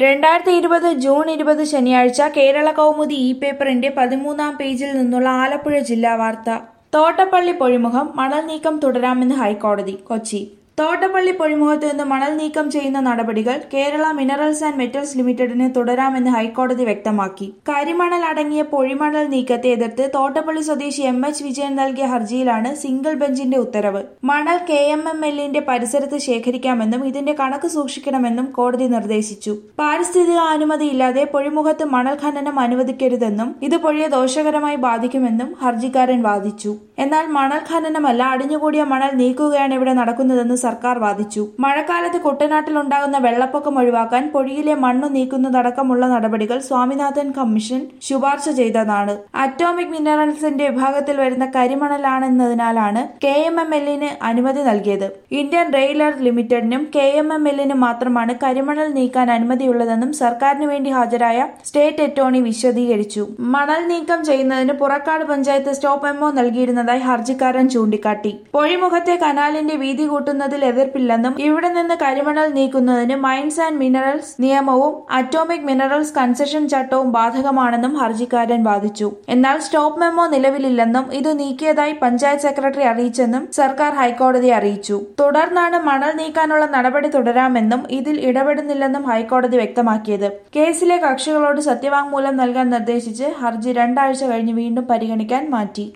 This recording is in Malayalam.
രണ്ടായിരത്തി ഇരുപത് ജൂൺ ഇരുപത് ശനിയാഴ്ച കേരള കൗമുദി ഇ പേപ്പറിന്റെ പതിമൂന്നാം പേജിൽ നിന്നുള്ള ആലപ്പുഴ ജില്ലാ വാർത്ത തോട്ടപ്പള്ളി പൊഴിമുഖം മണൽ നീക്കം തുടരാമെന്ന് ഹൈക്കോടതി കൊച്ചി തോട്ടപ്പള്ളി പൊഴിമുഖത്ത് നിന്ന് മണൽ നീക്കം ചെയ്യുന്ന നടപടികൾ കേരള മിനറൽസ് ആൻഡ് മെറ്റൽസ് ലിമിറ്റഡിന് തുടരാമെന്ന് ഹൈക്കോടതി വ്യക്തമാക്കി കരിമണൽ അടങ്ങിയ പൊഴിമണൽ നീക്കത്തെ എതിർത്ത് തോട്ടപ്പള്ളി സ്വദേശി എം എച്ച് വിജയൻ നൽകിയ ഹർജിയിലാണ് സിംഗിൾ ബെഞ്ചിന്റെ ഉത്തരവ് മണൽ കെ എം എം എല്ലിന്റെ പരിസരത്ത് ശേഖരിക്കാമെന്നും ഇതിന്റെ കണക്ക് സൂക്ഷിക്കണമെന്നും കോടതി നിർദ്ദേശിച്ചു പാരിസ്ഥിതിക അനുമതിയില്ലാതെ പൊഴിമുഖത്ത് മണൽ ഖനനം അനുവദിക്കരുതെന്നും ഇത് പൊഴിയെ ദോഷകരമായി ബാധിക്കുമെന്നും ഹർജിക്കാരൻ വാദിച്ചു എന്നാൽ മണൽ ഖനനമല്ല അടിഞ്ഞുകൂടിയ മണൽ നീക്കുകയാണ് ഇവിടെ നടക്കുന്നതെന്ന് സർക്കാർ വാദിച്ചു മഴക്കാലത്ത് കുട്ടനാട്ടിൽ ഉണ്ടാകുന്ന വെള്ളപ്പൊക്കം ഒഴിവാക്കാൻ പൊഴിയിലെ മണ്ണു നീക്കുന്നതടക്കമുള്ള നടപടികൾ സ്വാമിനാഥൻ കമ്മീഷൻ ശുപാർശ ചെയ്തതാണ് അറ്റോമിക് മിനറൽസിന്റെ വിഭാഗത്തിൽ വരുന്ന കരിമണലാണെന്നതിനാലാണ് കെ എം എം എല്ലിന് അനുമതി നൽകിയത് ഇന്ത്യൻ റെയിലർ ലിമിറ്റഡിനും കെ എം എം എല്ലിനും മാത്രമാണ് കരിമണൽ നീക്കാൻ അനുമതിയുള്ളതെന്നും സർക്കാരിന് വേണ്ടി ഹാജരായ സ്റ്റേറ്റ് അറ്റോർണി വിശദീകരിച്ചു മണൽ നീക്കം ചെയ്യുന്നതിന് പുറക്കാട് പഞ്ചായത്ത് സ്റ്റോപ്പ് മെമ്മോ നൽകിയിരുന്നതായി ഹർജിക്കാരൻ ചൂണ്ടിക്കാട്ടി പൊഴിമുഖത്തെ കനാലിന്റെ വീതി കൂട്ടുന്നതിൽ എതിർപ്പില്ലെന്നും ഇവിടെ നിന്ന് കരിമണൽ നീക്കുന്നതിന് മൈൻസ് ആൻഡ് മിനറൽസ് നിയമവും അറ്റോമിക് മിനറൽസ് കൺസെഷൻ ചട്ടവും ബാധകമാണെന്നും ഹർജിക്കാരൻ വാദിച്ചു എന്നാൽ സ്റ്റോപ്പ് മെമ്മോ നിലവിലില്ലെന്നും ഇത് നീക്കിയതായി പഞ്ചായത്ത് സെക്രട്ടറി അറിയിച്ചെന്നും സർക്കാർ ഹൈക്കോടതിയെ അറിയിച്ചു തുടർന്നാണ് മണൽ നീക്കാനുള്ള നടപടി തുടരാമെന്നും ഇതിൽ ഇടപെടുന്നില്ലെന്നും ഹൈക്കോടതി വ്യക്തമാക്കിയത് കേസിലെ കക്ഷികളോട് സത്യവാങ്മൂലം നൽകാൻ നിർദ്ദേശിച്ച് ഹർജി രണ്ടാഴ്ച കഴിഞ്ഞ് വീണ്ടും പരിഗണിക്കാൻ മാറ്റി